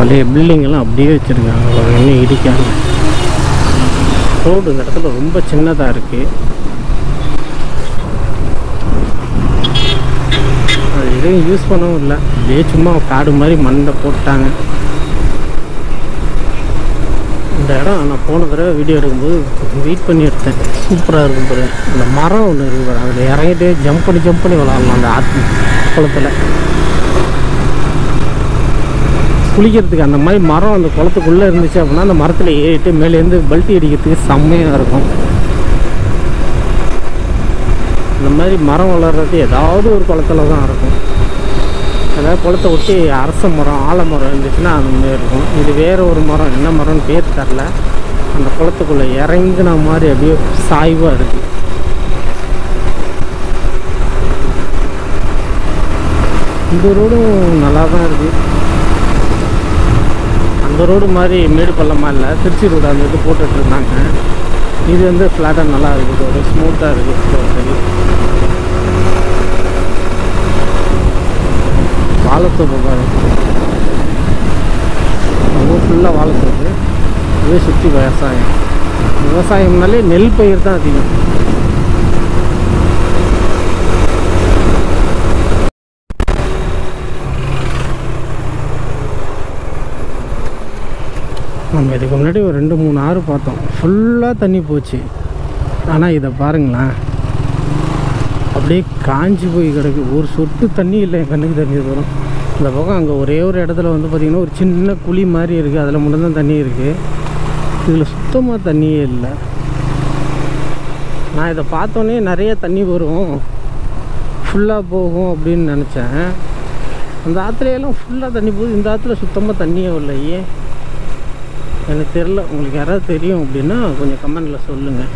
பழைய பில்டிங் எல்லாம் அப்படியே வச்சுருக்காங்க இன்னும் இடிக்காங்க ரோடு இந்த இடத்துல ரொம்ப சின்னதாக இருக்குது அது எதுவும் யூஸ் பண்ணவும் இல்லை அப்படியே சும்மா காடு மாதிரி மண்ணை போட்டாங்க இந்த இடம் நான் போன தடவை வீடியோ எடுக்கும்போது வெயிட் பண்ணி எடுத்தேன் சூப்பராக இருக்கும் பாரு அந்த மரம் ஒன்று இருக்கு பாரு அதில் இறங்கிட்டு ஜம்ப் பண்ணி ஜம்ப் பண்ணி விளாட்லாம் அந்த ஆற்று குளத்தில் குளிக்கிறதுக்கு அந்த மாதிரி மரம் அந்த குளத்துக்குள்ளே இருந்துச்சு அப்படின்னா அந்த மரத்தில் ஏறிட்டு மேலேருந்து பல்ட்டி அடிக்கிறதுக்கு செம்மையாக இருக்கும் இந்த மாதிரி மரம் வளர்றது ஏதாவது ஒரு குளத்துல தான் இருக்கும் அதாவது குளத்தை ஒட்டி அரச மரம் ஆலமரம் இருந்துச்சுன்னா அந்த மாதிரி இருக்கும் இது வேற ஒரு மரம் என்ன மரம்னு பேர் தெரில அந்த குளத்துக்குள்ளே இறங்கின மாதிரி அப்படியே சாய்வாக இருக்குது இந்த ரோடும் நல்லா தான் இருக்குது அந்த ரோடு மாதிரி மேடு பள்ளமாக இல்லை திருச்சி ரோடு அந்த இது போட்டுட்டு இருந்தாங்க இது வந்து ஃப்ளாட்டாக நல்லா இருக்குது ஒரு ஸ்மூத்தாக இருக்குது சரி வாழைத்தோப்பு பாரு ரொம்ப ஃபுல்லாக வாழைத்தோப்பு இதே சுற்றி விவசாயம் விவசாயம்னாலே நெல் பயிர் தான் அதிகம் நம்ம இதுக்கு முன்னாடி ஒரு ரெண்டு மூணு ஆறு பார்த்தோம் ஃபுல்லாக தண்ணி போச்சு ஆனால் இதை பாருங்களேன் அப்படியே காஞ்சி போய் கிடக்கு ஒரு சொட்டு தண்ணி இல்லை என் கண்ணுக்கு தண்ணி வரும் இந்த பக்கம் அங்கே ஒரே ஒரு இடத்துல வந்து பார்த்திங்கன்னா ஒரு சின்ன குழி மாதிரி இருக்குது அதில் மட்டும்தான் தண்ணி இருக்குது இதில் சுத்தமாக தண்ணியே இல்லை நான் இதை பார்த்தோன்னே நிறைய தண்ணி வரும் ஃபுல்லாக போகும் அப்படின்னு நினச்சேன் அந்த ஆற்றுலையெல்லாம் ஃபுல்லாக தண்ணி போகுது இந்த ஆற்றுல சுத்தமாக தண்ணியே இல்லை ஏன் எனக்கு தெரில உங்களுக்கு யாராவது தெரியும் அப்படின்னா கொஞ்சம் கமெண்டில் சொல்லுங்கள்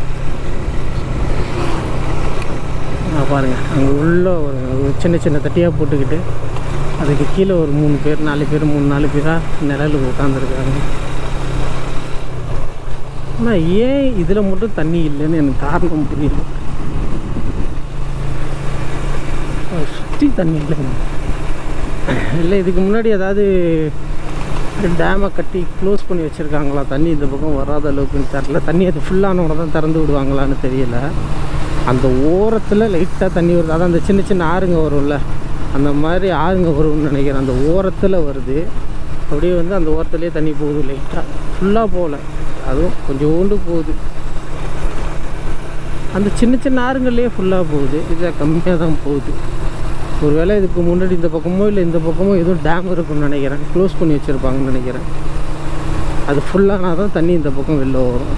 நான் பாருங்கள் அங்கே உள்ள ஒரு ஒரு சின்ன சின்ன தட்டியாக போட்டுக்கிட்டு அதுக்கு கீழே ஒரு மூணு பேர் நாலு பேர் மூணு நாலு பேராக நிழலுக்கு உட்காந்துருக்காங்க ஆனால் ஏன் இதில் மட்டும் தண்ணி இல்லைன்னு எனக்கு காரணம் புரியல சுற்றி தண்ணி இல்லைங்க இல்லை இதுக்கு முன்னாடி ஏதாவது டேமை கட்டி க்ளோஸ் பண்ணி வச்சுருக்காங்களா தண்ணி இந்த பக்கம் வராத அளவுக்குன்னு தெரில தண்ணி அது ஃபுல்லானவனை தான் திறந்து விடுவாங்களான்னு தெரியல அந்த ஓரத்தில் லைட்டாக தண்ணி வருது அதான் அந்த சின்ன சின்ன ஆறுங்க வரும்ல அந்த மாதிரி ஆறுங்க வரும்னு நினைக்கிறேன் அந்த ஓரத்தில் வருது அப்படியே வந்து அந்த ஓரத்துலேயே தண்ணி போகுது லைட்டாக ஃபுல்லாக போகல அதுவும் கொஞ்சோண்டு போகுது அந்த சின்ன சின்ன ஆறுங்கள்லேயே ஃபுல்லாக போகுது இது கம்மியாக தான் போகுது ஒருவேளை இதுக்கு முன்னாடி இந்த பக்கமோ இல்லை இந்த பக்கமோ எதுவும் டேம் இருக்குன்னு நினைக்கிறேன் க்ளோஸ் பண்ணி வச்சுருப்பாங்கன்னு நினைக்கிறேன் அது ஃபுல்லானா தான் தண்ணி இந்த பக்கம் வெளில வரும்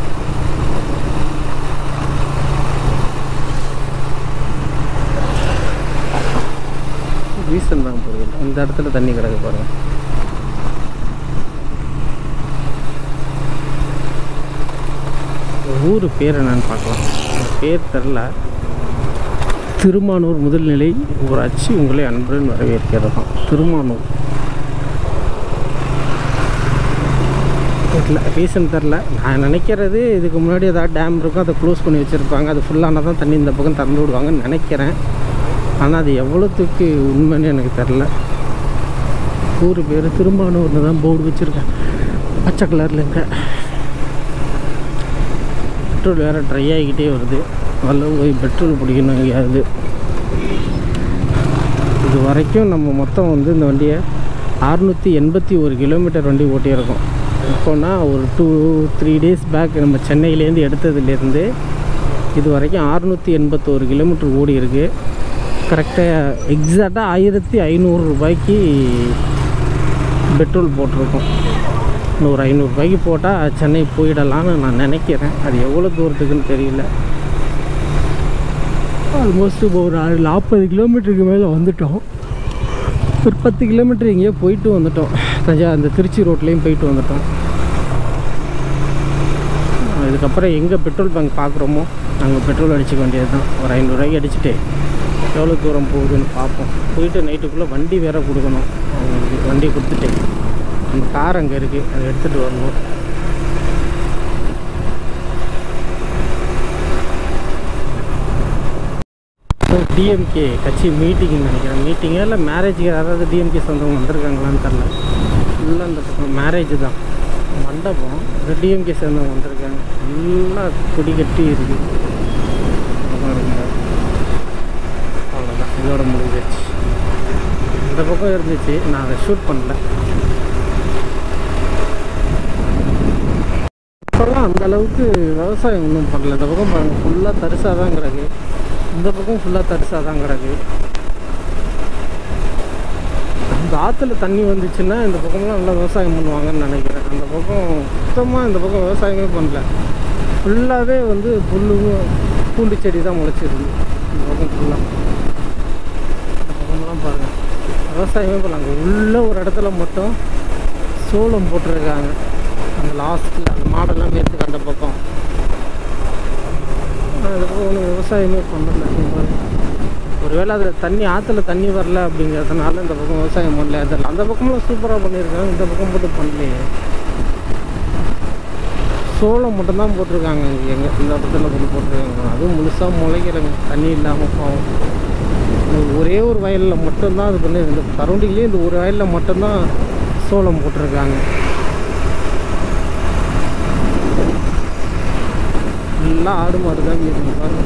ரீசன் தான் புரியல இந்த இடத்துல தண்ணி கிடக்கு பாருங்க ஊர் பேர் என்னன்னு பார்க்கலாம் அந்த பேர் தெரில திருமானூர் முதல்நிலை ஊராட்சி உங்களை அன்புடன் வரவேற்கிறதாம் திருமானூர் தெரியல ரீசன் தெரில நான் நினைக்கிறது இதுக்கு முன்னாடி ஏதாவது டேம் இருக்கும் அதை க்ளோஸ் பண்ணி வச்சுருப்பாங்க அது ஃபுல்லானா தான் தண்ணி இந்த பக்கம் திறந்து விடுவாங்கன்னு நினைக்கிறேன் ஆனால் அது எவ்வளோத்துக்கு உண்மைன்னு எனக்கு தெரில ஊர் பேர் திருமானூர்னு தான் போர்டு வச்சுருக்கேன் பச்சை கலரில் இருக்க பெட்ரோல் வேறு ட்ரை ஆகிக்கிட்டே வருது நல்ல போய் பெட்ரோல் பிடிக்கணும் எங்கேயாவது இது வரைக்கும் நம்ம மொத்தம் வந்து இந்த வண்டியை அறுநூற்றி எண்பத்தி ஒரு கிலோமீட்டர் வண்டி ஓட்டியிருக்கோம் இப்போனா ஒரு டூ த்ரீ டேஸ் பேக் நம்ம சென்னையிலேருந்து எடுத்ததுலேருந்து இது வரைக்கும் அறுநூற்றி எண்பத்தோரு கிலோமீட்டர் ஓடி இருக்கு கரெக்டாக எக்ஸாக்டாக ஆயிரத்தி ஐநூறு ரூபாய்க்கு பெட்ரோல் போட்டிருக்கோம் இன்னும் ஒரு ஐநூறுரூபாய்க்கு போட்டால் சென்னை போயிடலான்னு நான் நினைக்கிறேன் அது எவ்வளோ தூரத்துக்குன்னு தெரியல ஆல்மோஸ்ட் இப்போ ஒரு ஆறு நாற்பது கிலோமீட்டருக்கு மேலே வந்துட்டோம் ஒரு பத்து கிலோமீட்டர் எங்கேயோ போயிட்டு வந்துட்டோம் தஞ்சா அந்த திருச்சி ரோட்லேயும் போயிட்டு வந்துட்டோம் இதுக்கப்புறம் எங்கே பெட்ரோல் பங்க் பார்க்குறோமோ அங்கே பெட்ரோல் அடிச்சுக்க வேண்டியது தான் ஒரு ஐநூறுரூவாய்க்கு அடிச்சுட்டு எவ்வளோ தூரம் போகுதுன்னு பார்ப்போம் போயிட்டு நைட்டுக்குள்ளே வண்டி வேற கொடுக்கணும் அவங்களுக்கு வண்டி கொடுத்துட்டு அந்த கார் அங்கே இருக்குது அதை எடுத்துகிட்டு வரணும் டிஎம்கே கட்சி மீட்டிங்னு நினைக்கிறேன் மீட்டிங்கே இல்லை மேரேஜுக்கு யாராவது டிஎம்கே சொந்தவங்க வந்திருக்காங்களான்னு தெரில ஃபுல்லாக இந்த பக்கம் மேரேஜ் தான் மண்டபம் டிஎம்கே சேர்ந்தவங்க வந்திருக்காங்க ஃபுல்லாக கொடி கட்டி இருக்குது அவ்வளோதான் இதோட முடிஞ்சிருச்சு இந்த பக்கம் இருந்துச்சு நான் அதை ஷூட் பண்ணல இப்போல்லாம் அந்த அளவுக்கு விவசாயம் ஒன்றும் பண்ணல இந்த பக்கம் பாருங்கள் ஃபுல்லாக தரிசாக தான் கிடக்கு இந்த பக்கம் ஃபுல்லாக தரிசாக தான் கிடக்கு இந்த ஆற்றுல தண்ணி வந்துச்சுன்னா இந்த பக்கம்லாம் நல்லா விவசாயம் பண்ணுவாங்கன்னு நினைக்கிறேன் அந்த பக்கம் சுத்தமாக இந்த பக்கம் விவசாயமே பண்ணல ஃபுல்லாகவே வந்து புல்லும் பூண்டு செடி தான் முளைச்சிருக்கு இந்த பக்கம் ஃபுல்லாக இந்த பக்கம்லாம் பாருங்கள் விவசாயமே பண்ணாங்க உள்ள ஒரு இடத்துல மட்டும் சோளம் போட்டிருக்காங்க அந்த லாஸ்ட்டில் அந்த மாடெல்லாம் மேற்கு அந்த பக்கம் ஆனா, இந்த பக்கம் ஒன்றும் விவசாயமே பண்ணல இங்க பாருங்க. ஒருவேளை அதில் தண்ணி ஆற்றுல தண்ணி வரல அப்படிங்கிறதுனால இந்த பக்கம் விவசாயம் பண்ணல அதில் அந்த பக்கம்லாம் சூப்பராக பண்ணியிருக்காங்க இந்த பக்கம் மட்டும் பண்ணலையே சோளம் மட்டும்தான் போட்டிருக்காங்க இங்கே எங்கே இந்த இடத்துல கொண்டு போட்டிருக்காங்க அதுவும் முழுசாக முளைக்கிறங்க தண்ணி இல்லாமல் பாவம் இந்த ஒரே ஒரு வயலில் மட்டும்தான் அது பண்ணி இந்த சரௌண்டிங்லேயே இந்த ஒரு வயலில் மட்டும்தான் சோளம் போட்டிருக்காங்க எல்லாம் ஆடு மாடு தான் இருக்கு பாருங்க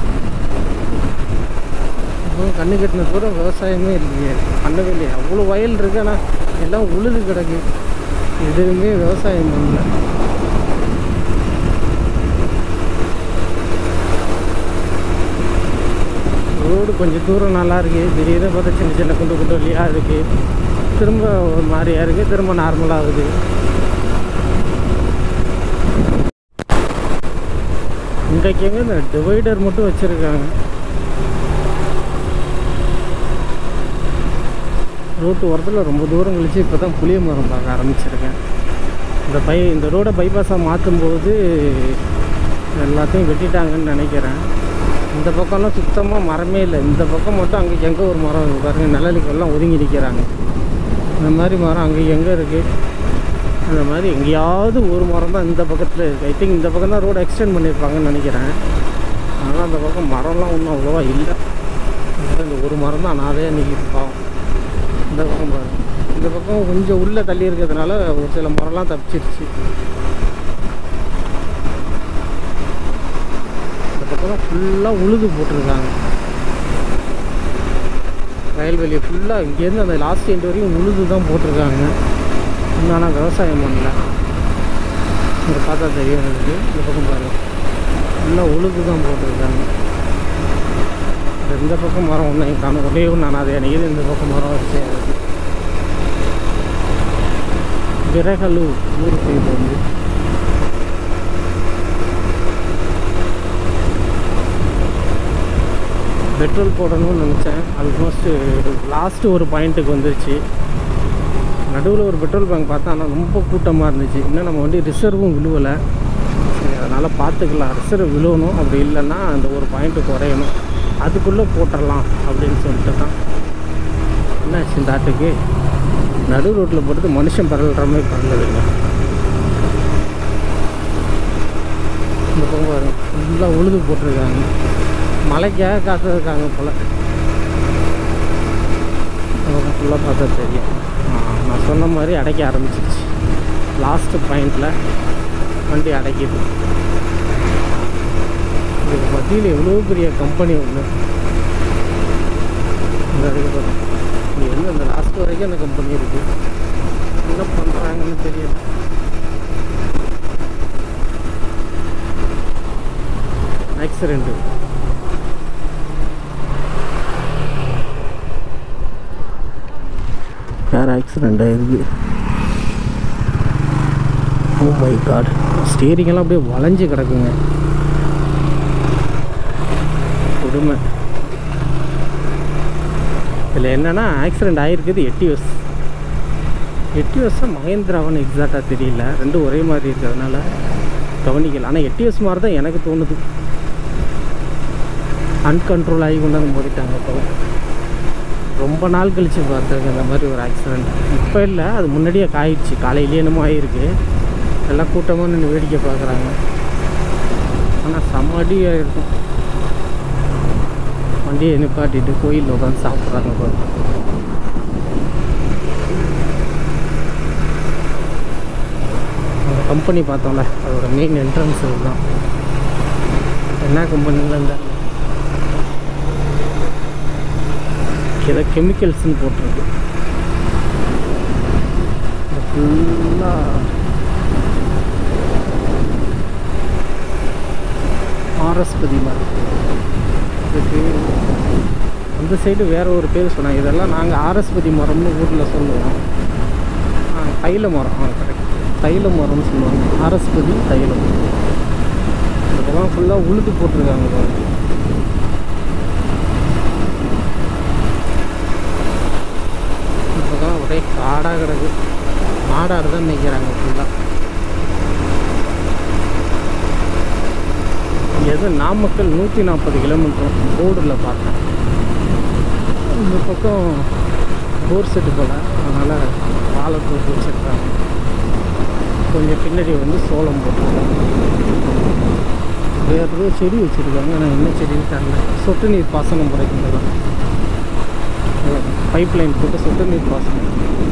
அப்புறம் கண்ணு கட்டின தூரம் விவசாயமே இல்லையே பண்ணவே இல்லையே அவ்வளோ வயல் இருக்கு ஆனால் எல்லாம் உழுது கிடக்கு எதுவுமே விவசாயம் பண்ணல ரோடு கொஞ்சம் தூரம் நல்லா இருக்கு திடீர்னு பார்த்தா சின்ன சின்ன குண்டு குண்டு வழியாக இருக்கு திரும்ப ஒரு மாதிரியா இருக்கு திரும்ப நார்மலாக ஆகுது இன்றைக்கு எங்க இந்த டிவைடர் மட்டும் வச்சுருக்காங்க ரோட்டு ஓரத்தில் ரொம்ப தூரம் கழிச்சு இப்போ தான் புளிய மரம் பார்க்க ஆரம்பிச்சிருக்கேன் இந்த பை இந்த ரோடை பைபாஸாக மாற்றும்போது எல்லாத்தையும் வெட்டிட்டாங்கன்னு நினைக்கிறேன் இந்த பக்கம்லாம் சுத்தமாக மரமே இல்லை இந்த பக்கம் மட்டும் அங்கே எங்கே ஒரு மரம் இருக்கு பாருங்க நிழலுக்கு எல்லாம் ஒதுங்கி நிற்கிறாங்க இந்த மாதிரி மரம் அங்கே எங்கே இருக்குது அந்த மாதிரி எங்கேயாவது ஒரு மரம் தான் இந்த பக்கத்தில் இருக்குது ஐ திங்க் இந்த பக்கம் தான் ரோடு எக்ஸ்டெண்ட் பண்ணியிருப்பாங்கன்னு நினைக்கிறேன் ஆனால் அந்த பக்கம் மரம்லாம் ஒன்றும் அவ்வளோவா இல்லை அதனால இந்த ஒரு மரம் தான் அனாதையாக நிற்கிது பாவம் இந்த பக்கம் பாருங்க இந்த பக்கம் கொஞ்சம் உள்ளே தள்ளி இருக்கிறதுனால ஒரு சில மரம்லாம் தப்பிச்சிருச்சு இந்த பக்கம் ஃபுல்லாக உழுது போட்டிருக்காங்க வயல்வெளியை ஃபுல்லாக இங்கேருந்து அந்த லாஸ்ட் எண்ட் வரையும் உழுது தான் போட்டிருக்காங்க இன்னும் ஆனால் விவசாயம் பண்ணல இங்கே பார்த்தா தெரியும் எனக்கு இந்த பக்கம் பாருங்க ஃபுல்லாக உழுது தான் போட்டிருக்காங்க இந்த பக்கம் மரம் ஒன்றையும் காணும் ஒரே ஒன்று நான் அதை நினைக்கிறது இந்த பக்கம் மரம் வச்சு விரகலூர் ஊர் பேர் வந்து பெட்ரோல் போடணும்னு நினச்சேன் ஆல்மோஸ்ட்டு லாஸ்ட்டு ஒரு பாயிண்ட்டுக்கு வந்துருச்சு நடுவில் ஒரு பெட்ரோல் பங்க் பார்த்தா ஆனால் ரொம்ப கூட்டமாக இருந்துச்சு இன்னும் நம்ம வண்டி ரிசர்வும் விழுவலை சரி அதனால் பார்த்துக்கலாம் ரிசர்வ் விழுவணும் அப்படி இல்லைன்னா அந்த ஒரு பாயிண்ட்டு குறையணும் அதுக்குள்ளே போட்டுடலாம் அப்படின்னு சொல்லிட்டு தான் என்னாச்சு இந்த ஆட்டுக்கு நடு ரோட்டில் போட்டு மனுஷன் பரல்ற மாதிரி பரலதுங்க இந்த பக்கம் பாருங்க ஃபுல்லாக உழுது போட்டிருக்காங்க மழைக்காக காத்துருக்காங்க போல் ஃபுல்லாக பார்த்தா தெரியும் ஆ, நான் சொன்ன மாதிரி அடைக்க ஆரம்பிச்சிருச்சு லாஸ்ட்டு பாயிண்டில் வண்டி அடைக்குது இதுக்கு மத்தியில் எவ்வளோ பெரிய கம்பெனி ஒன்று இந்த இதுக்கு பாருங்க இங்கே வந்து அந்த லாஸ்ட் வரைக்கும் அந்த கம்பெனி இருக்குது என்ன பண்ணுறாங்கன்னு தெரியல ஆக்சிடெண்ட்டு வேறு ஆக்சிடெண்ட் ஆயிருக்கு ஓ மை காட் ஸ்டீரிங் எல்லாம் அப்படியே வளைஞ்சு கிடக்குங்க கொடுமை இதில் என்னென்னா ஆக்சிடெண்ட் ஆகிருக்குது எட்டியோஸ் எட்டியோஸாக மகேந்திராவன் எக்ஸாக்டாக தெரியல ரெண்டும் ஒரே மாதிரி இருக்கிறதுனால கவனிக்கல ஆனால் எட்டியோஸ் மாதிரி தான் எனக்கு தோணுது அன்கண்ட்ரோல் ஆகி கொண்டாந்து மோதிட்டாங்க இப்போ ரொம்ப நாள் கழித்து பார்த்தேங்க இந்த மாதிரி ஒரு ஆக்சிடெண்ட் இப்போ இல்லை அது முன்னாடியே காயிடுச்சு காலையிலேயே என்னமோ ஆகிருக்கு எல்லாம் கூட்டமாக நின்று வேடிக்கை பார்க்குறாங்க ஆனால் செம்ம அடி ஆகிருக்கும் வண்டியை நிப்பாட்டிட்டு கோயிலில் உட்காந்து சாப்பிட்றாங்க பாருங்க கம்பெனி பார்த்தோம்ல அதோட மெயின் என்ட்ரன்ஸ் இதுதான் என்ன கம்பெனியில் இந்த ஏதோ கெமிக்கல்ஸ்னு போட்டிருக்கு ஃபுல்லாக ஆரஸ்பதி மரம் இதுக்கு அந்த சைடு வேற ஒரு பேர் சொன்னாங்க இதெல்லாம் நாங்கள் ஆரஸ்பதி மரம்னு ஊரில் சொல்லுவோம் ஆ, தைல மரம் ஆ கரெக்ட் தைல மரம்னு சொல்லுவாங்க ஆரஸ்பதி தைலம் இதெல்லாம் ஃபுல்லாக உழுது போட்டிருக்காங்க பாருங்க இப்போதான் ஒரே காடாக கிடக்கு மாடாடு தான் நிற்கிறாங்க ஃபுல்லாக எது நாமக்கல் நூற்றி நாற்பது கிலோமீட்டர் போர்டில் பார்த்தேன் இந்த பக்கம் போர் செட்டு போல் அதனால் வாழை போட்டு வச்சுருக்காங்க கொஞ்சம் பின்னாடி வந்து சோளம் போட்டிருக்காங்க வேறு ஏதோ செடி வச்சுருக்காங்க ஆனால் என்ன செடின்னு தெரியல சொட்டு நீர் பாசனம் முறைக்கு பைப் லைன் போட்டு சொட்டு நீர் பாசனம்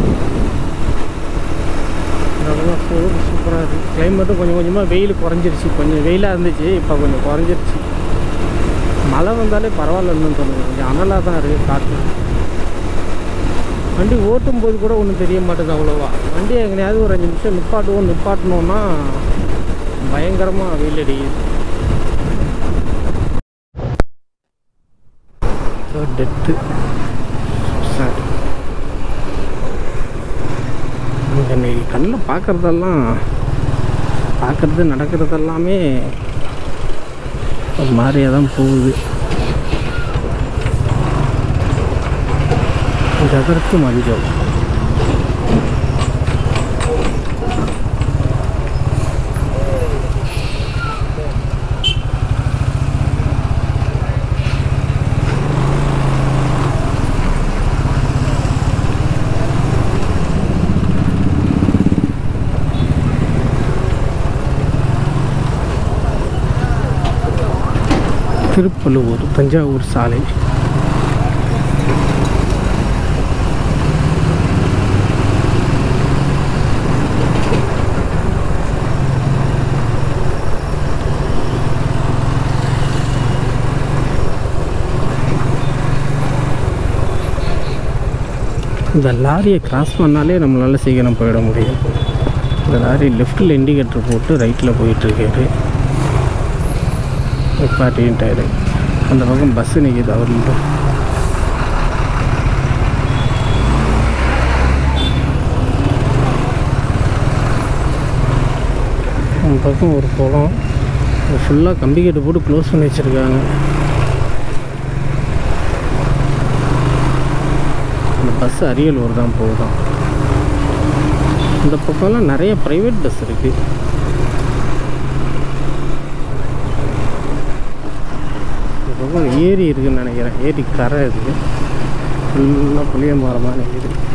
அதெல்லாம் ஃபோர் சூப்பராக இருக்குது கிளைமேட்டும் கொஞ்சம் கொஞ்சமாக வெயில் குறைஞ்சிருச்சு கொஞ்சம் வெயிலாக இருந்துச்சு இப்போ கொஞ்சம் குறைஞ்சிருச்சு மழை வந்தாலே பரவாயில்லன்னு தோணுது கொஞ்சம் அனலாக தான் இருக்குது காற்று வண்டி ஓட்டும் போது கூட ஒன்றும் தெரிய மாட்டேது அவ்வளோவா வண்டி எங்கேயாவது ஒரு அஞ்சு நிமிஷம் நிப்பாட்டுவோம் நிப்பாட்டணும்னா பயங்கரமாக வெயில் அடிக்குது டெத்து சார் இன்னைக்கு கண்ணில் பார்க்குறதெல்லாம் பார்க்குறது நடக்கிறது எல்லாமே ஒரு மாதிரியாக தான் போகுது ஜதற்கு மஞ்சள் திருப்பழுவூர் தஞ்சாவூர் சாலை இந்த லாரியை கிராஸ் பண்ணாலே நம்மளால் சீக்கிரம் போயிட முடியும் இந்த லாரி லெஃப்ட்டில் இண்டிகேட்டர் போட்டு ரைட்டில் போயிட்டுருக்காரு நிப்பாட்டின்ட்டாரு அந்த பக்கம் பஸ்ஸு நிற்கிது அவர் அந்த பக்கம் ஒரு குளம் ஃபுல்லாக கம்பி கட்டு போட்டு க்ளோஸ் பண்ணி வச்சுருக்காங்க அந்த பஸ் அரியலூர் தான் போகுதான் இந்த பக்கம்லாம் நிறைய ப்ரைவேட் பஸ் இருக்குது இந்த பக்கம் ஏரி இருக்குன்னு நினைக்கிறேன் ஏரி கரை இருக்குது ஃபுல்லாக புளிய மரமாக நிற்கிது